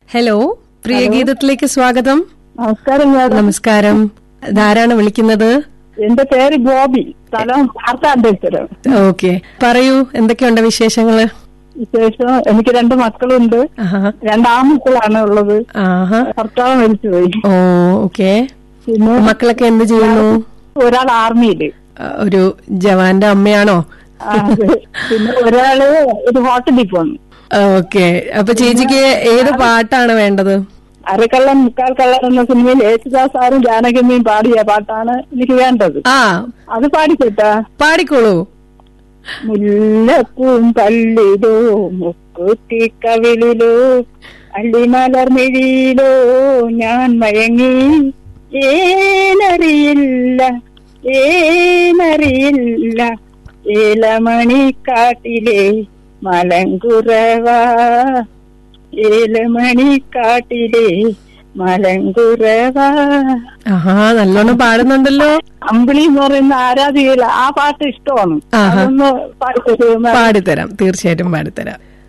Hello പ്രിയ ഗീതത്തിലേക്ക് സ്വാഗതം നമസ്കാരം madam നമസ്കാരം ധാരാണ് വിളിക്കുന്നത് എന്റെ പേര് ഗോപി സ്ഥലം വാർത്താന്തരം ഓക്കെ പറയൂ എന്തൊക്കെയുണ്ട് വിശേഷങ്ങള് വിശേഷം എനിക്ക് രണ്ട് മക്കളുണ്ട് ആഹാ രണ്ട് ആൺമക്കളാണ് ഉള്ളത് ആഹാ ഭർത്താവ് മരിച്ചുപോയി ഓ ഓക്കെ പിന്നെ മക്കളൊക്കെ എന്ത് ചെയ്യുന്നു ഒരാൾ ആർമിയില് ആ, ഒരു ജവാന്റെ അമ്മയാണോ ആ, അതെ. പിന്നെ ഒരാള് ഒരു ഹോട്ടലിൽ പോന്നു ഓക്കെ അപ്പൊ ചേച്ചിക്ക് ഏത് പാട്ടാണ് വേണ്ടത് അരക്കള്ളൻ മുക്കാൽ കള്ളൻ എന്ന സിനിമയിൽ യേശുദാസ് സാറും ജാനകമ്മയും പാടിയ പാട്ടാണ് എനിക്ക് വേണ്ടത് ആ അത് പാടിക്കേട്ടാ പാടിക്കോളൂ മുല്ലപ്പൂം പള്ളിലോ മുക്കുത്തി കവിളിലോ അള്ളിമലർമിഴിയിലോ ഞാൻ മയങ്ങി ഏനറിയില്ല ഏനറിയില്ല ഏലമണിക്കാട്ടിലെ മലങ്കുറവാ ഏലമണിക്കാട്ടിലെ മലങ്കുറവാ ആഹാ നല്ലോണം പാടുന്നുണ്ടല്ലോ അമ്പിളി എന്ന് പറയുന്ന ആരാധികയില്ല ആ പാട്ട് ഇഷ്ടമാണ് ആഹാ. അതൊന്ന് പാടിത്തരുമോ പാടിത്തരാം തീർച്ചയായിട്ടും പാടിത്തരാം